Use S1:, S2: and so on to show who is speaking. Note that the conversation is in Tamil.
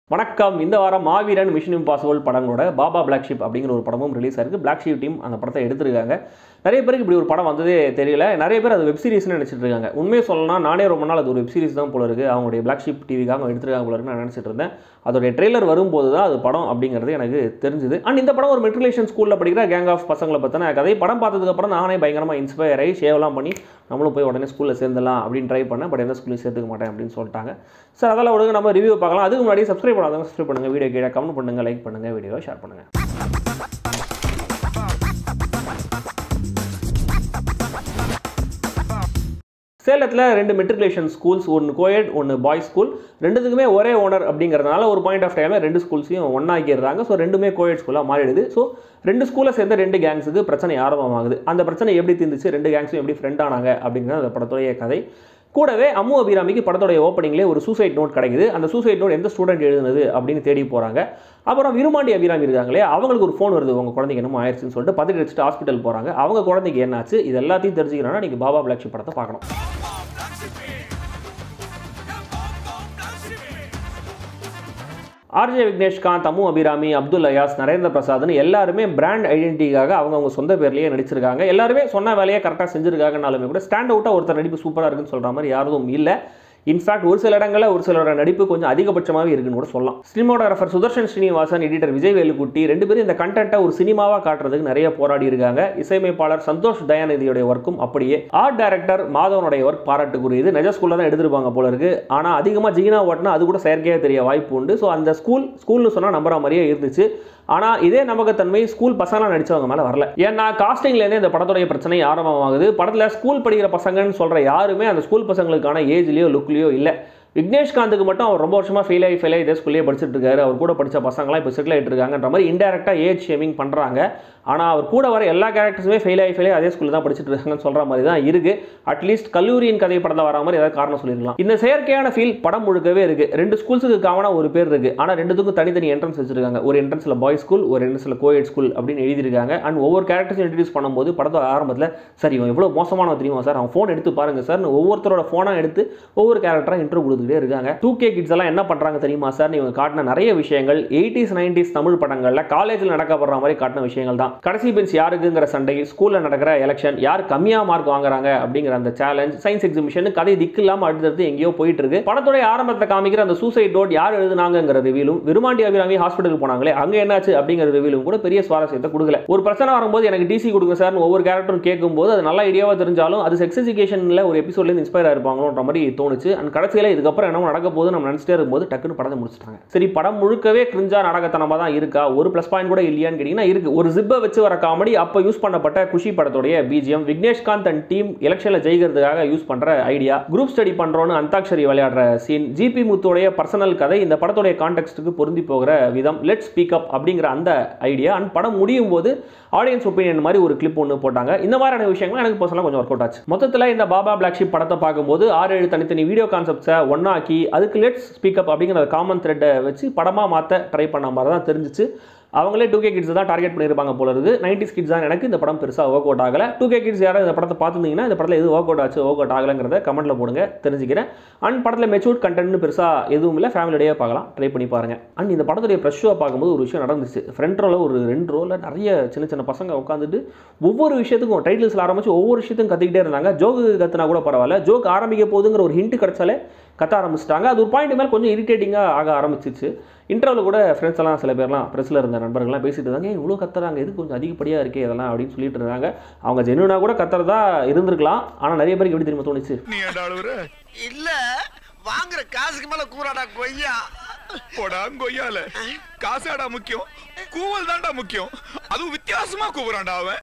S1: வணக்கம் இந்த வாரம் மாவீரன் மிஷன் இம்பாசிபிள் படங்களோட பாபா பிளாக் ஷிப் அப்படிங்கிற ஒரு படமும் ரிலீஸ் ஆயிருக்கு பிளாக் ஷிப் டீம் அந்த படத்தை எடுத்திருக்காங்க நிறைய பேருக்கு இப்படி ஒரு படம் வந்ததே தெரியல நிறைய பேர் அது வெப் சீரிஸ்னு நினச்சிட்டு இருக்காங்க உண்மையை சொல்லணும்னா நானே ரொம்ப நாள் அது ஒரு வெப் சீரிஸ் தான் போல இருக்கு அவங்களுடைய பிளாக் ஷிப் டிவிக்காக அவங்க எடுத்திருக்காங்க போல இருக்கு நான் நினச்சிட்டு இருந்தேன் அதோடைய ட்ரெய்லர் வரும்போது தான் அது படம் அப்படிங்கிறது எனக்கு தெரிஞ்சுது அண்ட் இந்த படம் ஒரு மெட்ரிகுலேஷன் ஸ்கூலில் படிக்கிற கேங் ஆஃப் பசங்களை பற்றின கதை படம் பார்த்ததுக்கப்புறம் நானே பயங்கரமாக இன்ஸ்பயர் ஆகி ஷேவ்லாம் பண்ணி நம்மளும் போய் உடனே ஸ்கூலில் சேர்ந்துடலாம் அப்படின்னு ட்ரை பண்ணேன் பட் எந்த ஸ்கூலையும் சேர்த்துக்க மாட்டேன் அப்படின்னு சொல்லிட்டாங்க சார் அதெல்லாம் விடுங்க நம்ம ரிவ்யூ பார்க்கலாம் அதுக்கு முன்னாடி சப்ஸ்கிரைப் பண்ணாதவங்க சப்ஸ்கிரைப் பண்ணுங்கள் வீடியோ கீழே கமெண்ட் பண்ணுங்கள் லைக் பண்ணுங்கள் வீடியோவை ஷேர் பண்ணுங்கள் சேலத்தில் ரெண்டு மெட்ரிகுலேஷன் ஸ்கூல்ஸ் ஒன்று கோயட் ஒன்று பாய்ஸ் ஸ்கூல் ரெண்டுத்துக்குமே ஒரே ஓனர் அப்படிங்கிறதுனால ஒரு பாயிண்ட் ஆஃப் டைமில் ரெண்டு ஸ்கூல்ஸையும் ஒன்றாக்கிடுறாங்க ஸோ ரெண்டுமே கோயட் ஸ்கூலாக மாறிடுது ஸோ ரெண்டு ஸ்கூலை சேர்ந்த ரெண்டு கேங்ஸுக்கு பிரச்சனை ஆரம்பமாகுது அந்த பிரச்சனை எப்படி தீர்ந்துச்சு ரெண்டு கேங்ஸும் எப்படி ஃப்ரெண்ட் ஆனாங்க அப்படிங்கிறது அந்த படத்துடைய கதை கூடவே அம்மு அபிராமிக்கு படத்துடைய ஓப்பனிங்லேயே ஒரு சூசைட் நோட் கிடைக்குது அந்த சூசைட் நோட் எந்த ஸ்டூடெண்ட் எழுதுனது அப்படின்னு தேடி போகிறாங்க அப்புறம் விருமாண்டி அபிராமி இருக்காங்களே அவங்களுக்கு ஒரு ஃபோன் வருது உங்கள் குழந்தைக்கு என்னமோ ஆயிடுச்சுன்னு சொல்லிட்டு பதவி வச்சுட்டு ஹாஸ்பிட்டல் போகிறாங்க அவங்க குழந்தைக்கு என்னாச்சு இது எல்லாத்தையும் தெரிஞ்சுக்கணும்னா நீங்கள் பாபா பிளாக்ஷி படத்தை பார்க்கணும் ஆர்ஜே விக்னேஷ்காந்த் அம்மு அபிராமி அப்துல் அயாஸ் நரேந்திர பிரசாத்னு எல்லாருமே பிராண்ட் ஐடென்டிட்டிக்காக அவங்கவுங்க சொந்த பேர்லேயே நடிச்சிருக்காங்க எல்லாருமே சொன்ன வேலையை கரெக்டாக செஞ்சிருக்காங்கனாலுமே கூட ஸ்டாண்ட் அவுட்டாக ஒருத்தர் நடிப்பு சூப்பராக இருக்குன்னு சொல்கிற மாதிரி யாரும் இல்லை இன்ஃபேக்ட் ஒரு சில இடங்களில் ஒரு சிலரோட நடிப்பு கொஞ்சம் அதிகபட்சமாகவே இருக்குன்னு கூட சொல்லலாம் சினிமாட்டோகிராஃபர் சுதர்ஷன் ஸ்ரீனிவாசன் எடிட்டர் விஜய் வேலுக்குட்டி ரெண்டு பேரும் இந்த கண்டென்ட்டை ஒரு சினிமாவாக காட்டுறதுக்கு நிறைய போராடி இருக்காங்க இசையமைப்பாளர் சந்தோஷ் தயாநிதியுடைய ஒர்க்கும் அப்படியே ஆர்ட் டைரக்டர் மாதவனுடைய ஒர்க் பாராட்டுக்குரியது நெஜ ஸ்கூலில் தான் எடுத்திருப்பாங்க போல இருக்கு ஆனால் அதிகமாக ஜீனா ஓட்டினா அது கூட செயற்கையாக தெரிய வாய்ப்பு உண்டு ஸோ அந்த ஸ்கூல் ஸ்கூல்னு சொன்னால் நம்புற மாதிரியே இருந்துச்சு ஆனால் இதே நம்பகத்தன்மை ஸ்கூல் பசங்களாம் நடிச்சவங்க மேலே வரல ஏன்னா காஸ்டிங்லேருந்தே இந்த படத்துடைய பிரச்சனை ஆரம்பமாகுது படத்தில் ஸ்கூல் படிக்கிற பசங்கன்னு சொல்கிற யாருமே அந்த ஸ்கூல் பசங்களுக்கான ஏஜ்லேயோ லுக்லேயோ இல்லை விக்னேஷ்காந்துக்கு மட்டும் அவர் ரொம்ப வருஷமாக ஃபெயில் ஆகி ஃபெயில் ஆகி இதே ஸ்கூல்லேயே படிச்சுட்டு இருக்காரு அவர் கூட படித்த பசங்களாம் இப்போ செட்டில் ஆகிட்டு இருக்காங்கன்ற மாதிரி இன்டெரக்டாக ஏஜ் ஷேமிங் பண்ணுறாங்க ஆனால் அவர் கூட வர எல்லா கேரக்டர்ஸுமே ஃபெயில் ஆகி ஃபெயில் ஆகி அதே ஸ்கூலில் தான் படிச்சுட்டு இருக்காங்கன்னு சொல்கிற மாதிரி தான் இருக்குது அட்லீஸ்ட் கல்லூரியின் கதை படத்தில் வர மாதிரி ஏதாவது காரணம் சொல்லியிருக்கலாம் இந்த செயற்கையான ஃபீல் படம் முழுக்கவே இருக்குது ரெண்டு ஸ்கூல்ஸுக்கு காமனாக ஒரு பேர் இருக்குது ஆனால் ரெண்டுத்துக்கும் தனித்தனி என்ட்ரன்ஸ் வச்சிருக்காங்க ஒரு என்ட்ரன்ஸில் பாய்ஸ் ஸ்கூல் ஒரு என்ட்ரன்ஸில் கோயட் ஸ்கூல் அப்படின்னு எழுதியிருக்காங்க அண்ட் ஒவ்வொரு கேரக்டர்ஸும் இன்ட்ரடியூஸ் பண்ணும்போது படத்தோட ஆரம்பத்தில் சார் இவன் எவ்வளோ மோசமானவன் தெரியுமா சார் அவன் ஃபோன் எடுத்து பாருங்க சார் ஒவ்வொருத்தரோட ஃபோனாக எடுத்து ஒவ்வொரு கேரக்டராக இன்ட்ரோ கொடுத்துக்கிட்டே இருக்காங்க டூ கே கிட்ஸ் எல்லாம் என்ன பண்ணுறாங்க தெரியுமா சார் இவங்க காட்டின நிறைய விஷயங்கள் எயிட்டிஸ் நைன்டிஸ் தமிழ் படங்களில் காலேஜில் நடக்கப்படுற மாதிரி காட்டின விஷயங்கள் தான் கடைசி பெஞ்ச் யாருக்குங்கிற சண்டை ஸ்கூலில் நடக்கிற எலெக்ஷன் யார் கம்மியாக மார்க் வாங்குறாங்க அப்படிங்கிற அந்த சேலஞ்ச் சயின்ஸ் எக்ஸிபிஷன் கதை திக்கு இல்லாமல் அடுத்தடுத்து எங்கேயோ போயிட்டு இருக்கு படத்துடைய ஆரம்பத்தை காமிக்கிற அந்த சூசைட் நோட் யார் எழுதுனாங்கிற ரிவிலும் விருமாண்டி அபிராமி ஹாஸ்பிட்டல் போனாங்களே அங்கே என்னாச்சு அப்படிங்கிற ரிவிலும் கூட பெரிய சுவாரஸ்யத்தை கொடுக்கல ஒரு பிரச்சனை வரும்போது எனக்கு டிசி கொடுங்க சார் ஒவ்வொரு கேரக்டரும் கேட்கும்போது அது நல்ல ஐடியாவாக தெரிஞ்சாலும் அது செக்ஸ் எஜுகேஷனில் ஒரு எபிசோட்லேருந்து இன்ஸ்பயர் ஆயிருப்பாங்களோன்ற மாதிரி தோணுச்சு அண்ட் கடைசியில் இதுக்கப்புறம் என்ன நடக்க போது நம்ம நினச்சிட்டே இருக்கும்போது டக்குன்னு படத்தை முடிச்சிட்டாங்க சரி படம் முழுக்கவே கிரிஞ்சா நாடகத்தனமாக தான் இருக்கா ஒரு ப்ளஸ் பாயிண்ட் கூட இல்லையான்னு கேட்டிங்கன்னா இருக்கு ஒரு ஜிப்பை வச்சு வர காமெடி அப்போ யூஸ் பண்ணப்பட்ட குஷி படத்துடைய பிஜிஎம் விக்னேஷ்காந்த் அண்ட் டீம் எலெக்ஷனில் ஜெயிக்கிறதுக்காக யூஸ் பண்ணுற ஐடியா குரூப் ஸ்டடி பண்ணுறோன்னு அந்தாக்ஷரி விளையாடுற சீன் ஜிபி முத்துடைய பர்சனல் கதை இந்த படத்துடைய கான்டெக்ட்டுக்கு பொருந்தி போகிற விதம் லெட் ஸ்பீக் அப் அப்படிங்கிற அந்த ஐடியா அண்ட் படம் முடியும் போது ஆடியன்ஸ் ஒப்பீனியன் மாதிரி ஒரு கிளிப் ஒன்று போட்டாங்க இந்த மாதிரியான விஷயங்கள் எனக்கு பர்சனலாக கொஞ்சம் ஒர்க் அவுட் ஆச்சு மொத்தத்தில் இந்த பாபா பிளாக் ஷிப் படத்தை பார்க்கும்போது ஆறு ஏழு தனித்தனி வீடியோ கான்செப்ட்ஸை ஒன்னாக்கி அதுக்கு லெட்ஸ் ஸ்பீக்கப் அப்படிங்கிற காமன் த்ரெட்டை வச்சு படமாக மாற்ற ட்ரை பண்ண மாதிரி தான் தெரிஞ்சிச்சு அவங்களே டூ கே கிட்ஸ் தான் டார்கெட் பண்ணியிருப்பாங்க போல இருக்கு நைன்டிஸ் கிட்ஸ் தான் எனக்கு இந்த படம் பெருசாக ஒர்க் அவுட் ஆகலை டூ கே கிட்ஸ் யாராவது இந்த படத்தை பார்த்துருந்தீங்கன்னா இந்த படத்தில் எது ஒர்க் அவுட் ஆச்சு ஒர்க் அவுட் ஆகலைங்கிறத கமெண்ட்டில் போடுங்க தெரிஞ்சுக்கிறேன் அண்ட் படத்தில் மெச்சூர்ட் கண்டென்ட் பெருசாக எதுவும் இல்லை ஃபேமிலியோடய பார்க்கலாம் ட்ரை பண்ணி பாருங்க அண்ட் இந்த படத்துடைய ஃப்ரெஷ் ஷோ பார்க்கும்போது ஒரு விஷயம் நடந்துச்சு ஃப்ரண்ட் ரோவில் ஒரு ரெண்டு ரோவில் நிறைய சின்ன சின்ன பசங்க உட்காந்துட்டு ஒவ்வொரு விஷயத்துக்கும் டைட்டில்ஸில் ஆரம்பிச்சு ஒவ்வொரு விஷயத்தையும் கற்றுக்கிட்டே இருந்தாங்க ஜோக்கு கத்துனா கூட பரவாயில்ல ஜோக் ஆரம்பிக்க போகுதுங்கிற ஒரு ஹிண்ட் கிடைச்சாலே கத்த ஆரம்பிச்சிட்டாங்க அது ஒரு பாயிண்ட் மேலே கொஞ்சம் இரிட்டேட்டிங்காக ஆக ஆரம்பிச்சிச்சு இன்டர்வில் கூட ஃப்ரெண்ட்ஸ் எல்லாம் சில பேர்லாம் ப்ரெஸ்ஸில் இருந்த நண்பர்கள்லாம் பேசிட்டு இருந்தாங்க இவ்வளோ கத்துறாங்க இது கொஞ்சம் அதிகப்படியாக இருக்கே இதெல்லாம் அப்படின்னு சொல்லிட்டு இருந்தாங்க அவங்க ஜென்யூனாக கூட கத்துறதா இருந்திருக்கலாம் ஆனால் நிறைய பேருக்கு எப்படி தெரியுமா தோணுச்சு
S2: நீ ஏன்டா அழுவுற
S3: இல்ல வாங்குற காசுக்கு மேல கூறாடா கொய்யா
S2: போடா கொய்யால காசாடா முக்கியம் கூவல் தான்டா முக்கியம் அதுவும் வித்தியாசமா கூவுறான்டா அவன்